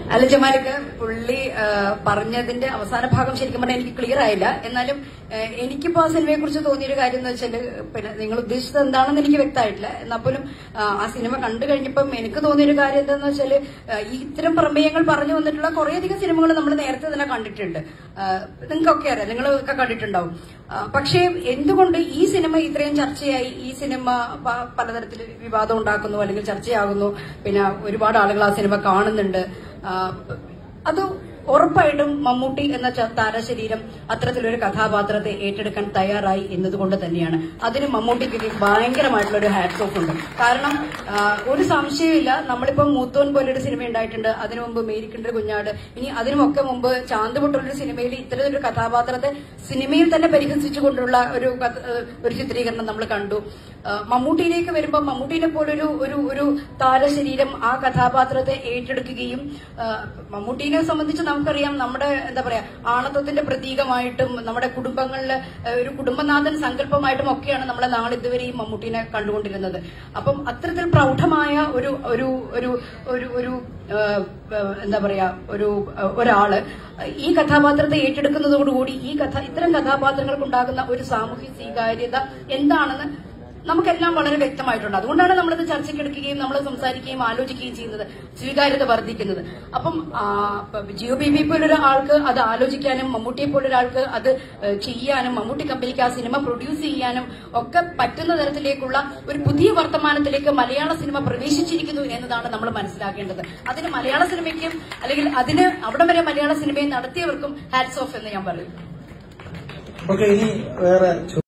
അല്ല ജമാലിക്ക് പുള്ളി ആ, പറഞ്ഞതിന്റെ അവസാന ഭാഗം ശരിക്കും പറഞ്ഞാൽ എനിക്ക് ക്ലിയർ ആയില്ല എന്നാലും ആ, എനിക്കിപ്പോ ആ സിനിമയെ കുറിച്ച് തോന്നിയൊരു കാര്യം എന്ന് വെച്ചാല് പിന്നെ നിങ്ങൾ ഉദ്ദേശിച്ചത് എന്താണെന്ന് എനിക്ക് വ്യക്തമായിട്ടില്ല എന്നാൽ പോലും ആ, ആ സിനിമ കണ്ടു കഴിഞ്ഞപ്പം എനിക്ക് തോന്നിയൊരു കാര്യം എന്താന്ന് വെച്ചാല് ആ, ഈ ഇത്തരം പ്രമേയങ്ങൾ പറഞ്ഞു വന്നിട്ടുള്ള കുറേയധികം സിനിമകൾ നമ്മൾ നേരത്തെ തന്നെ കണ്ടിട്ടുണ്ട് ആ, നിങ്ങൾക്കൊക്കെ അറിയാം നിങ്ങളൊക്കെ കണ്ടിട്ടുണ്ടാവും ആ, പക്ഷേ എന്തുകൊണ്ട് ഈ സിനിമ ഇത്രയും ചർച്ചയായി ഈ സിനിമ പ- പലതരത്തിൽ വിവാദം ഉണ്ടാക്കുന്നു അല്ലെങ്കിൽ ചർച്ചയാകുന്നു പിന്നെ ഒരുപാട് ആളുകൾ ആ സിനിമ കാണുന്നുണ്ട് ആ, അത് ഉറപ്പായിട്ടും മമ്മൂട്ടി എന്ന ച- താരശരീരം അത്തരത്തിലൊരു കഥാപാത്രത്തെ ഏറ്റെടുക്കാൻ തയ്യാറായി എന്നതുകൊണ്ട് തന്നെയാണ് അതിന് മമ്മൂട്ടിക്ക് ഭയങ്കരമായിട്ടുള്ള ഒരു ഹാറ്റ്സ് ഓഫ് ഉണ്ട് കാരണം ആ, ഒരു സംശയമില്ല നമ്മളിപ്പം മൂത്തോൻ പോലൊരു സിനിമ ഉണ്ടായിട്ടുണ്ട് അതിനു മുമ്പ് മേരിക്കണ്ട കുഞ്ഞാട് ഇനി അതിനുമൊക്കെ മുമ്പ് ചാന്തുപൊട്ടുള്ളൊരു സിനിമയിൽ ഇത്തരത്തിലൊരു കഥാപാത്രത്തെ സിനിമയിൽ തന്നെ പരിഹസിച്ചുകൊണ്ടുള്ള ഒരു കഥ- ഏഹ് ഒരു ചിത്രീകരണം നമ്മൾ കണ്ടു ആ, മമ്മൂട്ടിയിലേക്ക് വരുമ്പോൾ മമ്മൂട്ടിനെ പോലൊരു ഒരു ഒരു താരശരീരം ആ കഥാപാത്രത്തെ ഏറ്റെടുക്കുകയും ആ, മമ്മൂട്ടിനെ സംബന്ധിച്ച് നമുക്കറിയാം നമ്മുടെ എന്താ പറയാ ആണത്വത്തിന്റെ പ്രതീകമായിട്ടും നമ്മുടെ കുടുംബങ്ങളിലെ ആ, ഒരു കുടുംബനാഥൻ സങ്കല്പമായിട്ടും ഒക്കെയാണ് നമ്മളെ നാളിതുവരെയും മമ്മൂട്ടിനെ കണ്ടുകൊണ്ടിരുന്നത് അപ്പം അത്തരത്തിൽ പ്രൗഢമായ ഒരു ഒരു ഒരു ഒരു ഒരു ആ, ആ, എന്താ പറയാ ഒരു ആ, ഒരാള് ഈ കഥാപാത്രത്തെ ഏറ്റെടുക്കുന്നതോടുകൂടി ഈ കഥ ഇത്തരം കഥാപാത്രങ്ങൾക്കുണ്ടാകുന്ന ഒരു സാമൂഹ്യ സ്വീകാര്യത എന്താണെന്ന് നമുക്കെല്ലാം വളരെ വ്യക്തമായിട്ടുണ്ട് അതുകൊണ്ടാണ് നമ്മളിത് ചർച്ചയ്ക്കെടുക്കുകയും നമ്മൾ സംസാരിക്കുകയും ആലോചിക്കുകയും ചെയ്യുന്നത് സ്വീകാര്യത വർദ്ധിക്കുന്നത് അപ്പം ആ, ഇപ്പം ജിയോ ബി ബി പോലൊരു ആൾക്ക് അത് ആലോചിക്കാനും മമ്മൂട്ടിയെ പോലൊരാൾക്ക് അത് ഏഹ്, ചെയ്യാനും മമ്മൂട്ടി കമ്പനിക്ക് ആ സിനിമ പ്രൊഡ്യൂസ് ചെയ്യാനും ഒക്കെ പറ്റുന്ന തരത്തിലേക്കുള്ള ഒരു പുതിയ വർത്തമാനത്തിലേക്ക് മലയാള സിനിമ പ്രവേശിച്ചിരിക്കുന്നു എന്നതാണ് നമ്മൾ മനസ്സിലാക്കേണ്ടത് അതിന് മലയാള സിനിമയ്ക്കും അല്ലെങ്കിൽ അതിന് അവിടെ വരെ മലയാള സിനിമയെ നടത്തിയവർക്കും ഹാറ്റ്സ് ഓഫ് എന്ന് ഞാൻ പറയും ഓക്കെ ഇനി വേറെ